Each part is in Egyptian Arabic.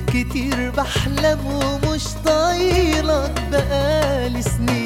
كتير بحلم ومش طايلك بقالي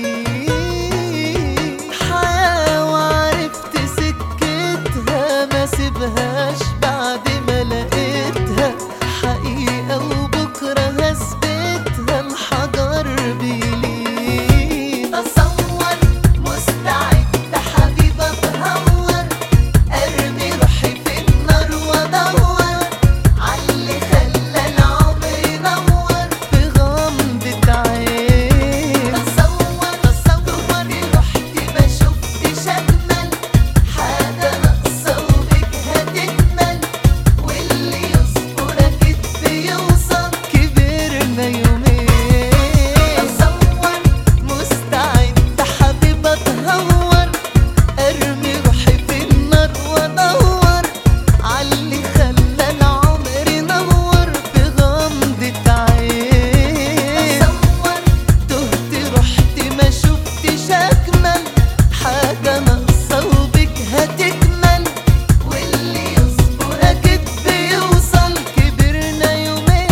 سنين حياة وعرفت سكتها ما سيبهاش بعد ما لقيتها حقيقة وبكرة هثبتها الحجر بيلين تصور مستعد حبيب اتهور ارمي روحي في النار وادور عاللي خلى العمر ينور بغمضة عين تصور تصور رحت ما شفتش اجمل حاجة ناقصة وبك هتكمل واللي يصبر اكيد بيوصل كبرنا يومين تصور مستعد حبيب اتهور ارمي روحي في النار وادور عاللي خلى العمر ينور بغمضة عين تصور تهت رحت ما شفتش اجمل حاجة ناقصة وبك هتكمل واللي يصبر اكيد بيوصل كبرنا يومين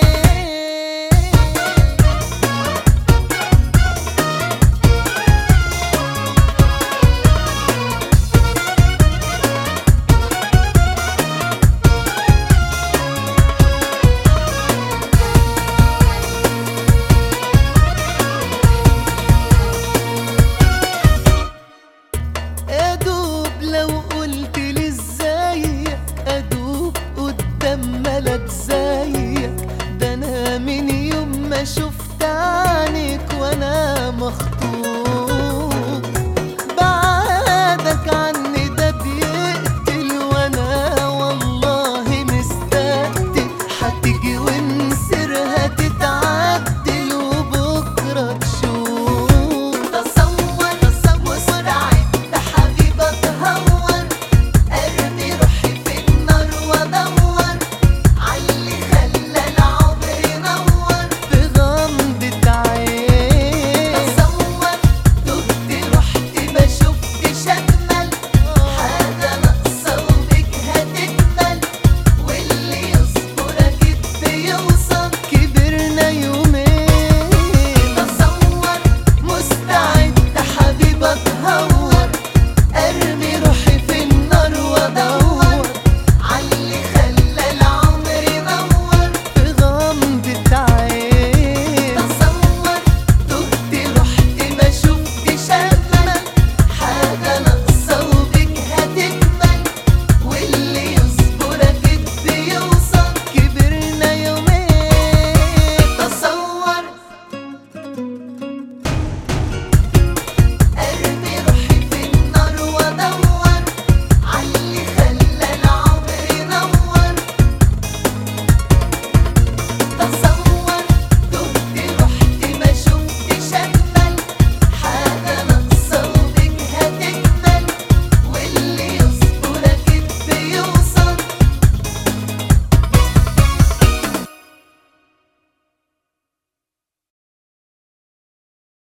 ادوب لو قلت لي ازيك ادوب قدام ملك زيك ده انا من يوم ما شفت عينك وانا مخطوط